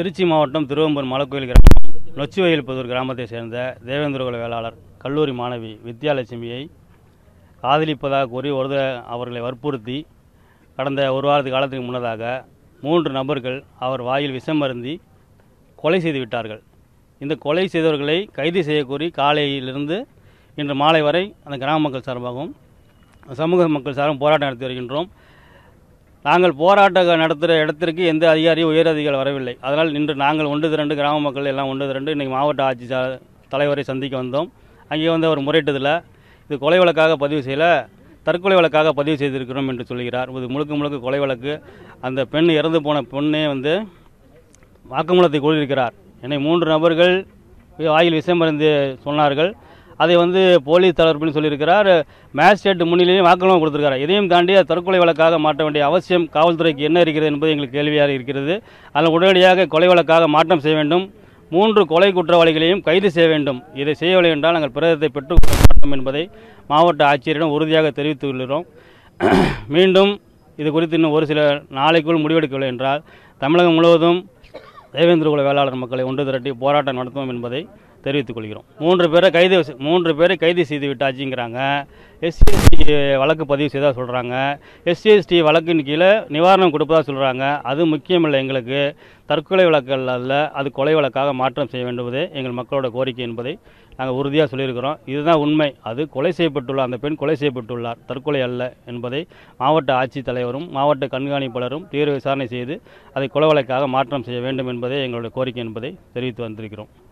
திருச்சி மாவட்டம் திருவம்பூர் மலைக்கோயில் கிராமம் நொச்சிவயல்புதூர் கிராமத்தை சேர்ந்த தேவேந்திரகுல வேளாளர் கல்லூரி மாணவி வித்யாலட்சுமியை காதலிப்பதாக கூறி ஒரு அவர்களை வற்புறுத்தி கடந்த ஒரு வாரத்து காலத்துக்கு முன்னதாக மூன்று நபர்கள் அவர் வாயில் விஷம் அருந்தி கொலை செய்து விட்டார்கள் இந்த கொலை செய்தவர்களை கைது செய்யக்கோரி காலையிலிருந்து இன்று மாலை வரை அந்த கிராம மக்கள் சார்பாகவும் சமூக மக்கள் சார்பாகவும் போராட்டம் நடத்தி வருகின்றோம் நாங்கள் போராட்டம் நடத்துகிற இடத்திற்கு எந்த அதிகாரியும் உயர் அதிகாரி வரவில்லை அதனால் இன்று நாங்கள் ஒன்று திரண்டு கிராம மக்கள் எல்லாம் ஒன்று திரண்டு இன்றைக்கி மாவட்ட ஆட்சி சா- தலைவரை சந்திக்க வந்தோம் அங்கே வந்து அவர் முறையிட்டதில் இது கொலை வழக்காக பதிவு செய்யல தற்கொலை வழக்காக பதிவு செய்திருக்கிறோம் என்று சொல்கிறார் இது முழுக்க முழுக்க கொலை வழக்கு அந்த பெண் இறந்து போன பெண்ணே வந்து வாக்குமூலத்தை கூறியிருக்கிறார் என்னை மூன்று நபர்கள் வாயில் விஷம் மருந்து சொன்னார்கள் அதை வந்து போலீஸ் தரப்புன்னு சொல்லியிருக்கிறார் மேஜிஸ்ட்ரேட் முன்னிலையும் வாக்குமூலம் கொடுத்திருக்கார் இதையும் தாண்டி அது தற்கொலை வழக்காக மாற்ற வேண்டிய அவசியம் காவல்துறைக்கு என்ன இருக்கிறது என்பது எங்களுக்கு கேள்வியாக இருக்கிறது அதில் உடனடியாக கொலை வழக்காக மாற்றம் செய்ய வேண்டும் மூன்று கொலை குற்றவாளிகளையும் கைது செய்ய வேண்டும் இதை செய்யவில்லை என்றால் நாங்கள் பிரதத்தை பெற்றுக் கொள்ள மாட்டோம் என்பதை மாவட்ட ஆட்சியரிடம் உறுதியாக தெரிவித்துள்ளோம் மீண்டும் இது குறித்து இன்னும் ஒரு சில நாளைக்குள் முடிவெடுக்கவில்லை என்றால் தமிழகம் முழுவதும் தேவேந்திரகுல வேளாளர் மக்களை ஒன்று திரட்டி போராட்டம் நடத்துவோம் என்பதை தெரிவித்துக் கொள்கிறோம் மூன்று பேரை கைது மூன்று பேரை கைது செய்து விட்டாச்சுங்கிறாங்க எஸ்சிஎஸ்டி வழக்கு பதிவு செய்ததாக சொல்கிறாங்க எஸ்சிஎஸ்டி வழக்கின் கீழே நிவாரணம் கொடுப்பதாக சொல்கிறாங்க அது முக்கியமில்லை எங்களுக்கு தற்கொலை வழக்கல் அல்ல அது கொலை வழக்காக மாற்றம் செய்ய வேண்டுவதே எங்கள் மக்களோட கோரிக்கை என்பதை நாங்கள் உறுதியாக சொல்லியிருக்கிறோம் இதுதான் உண்மை அது கொலை செய்யப்பட்டுள்ள அந்த பெண் கொலை செய்யப்பட்டுள்ளார் தற்கொலை அல்ல என்பதை மாவட்ட ஆட்சித்தலைவரும் மாவட்ட கண்காணிப்பாளரும் தீவிர விசாரணை செய்து அதை கொலை வழக்காக மாற்றம் செய்ய வேண்டும் என்பதே எங்களுடைய கோரிக்கை என்பதை தெரிவித்து வந்திருக்கிறோம்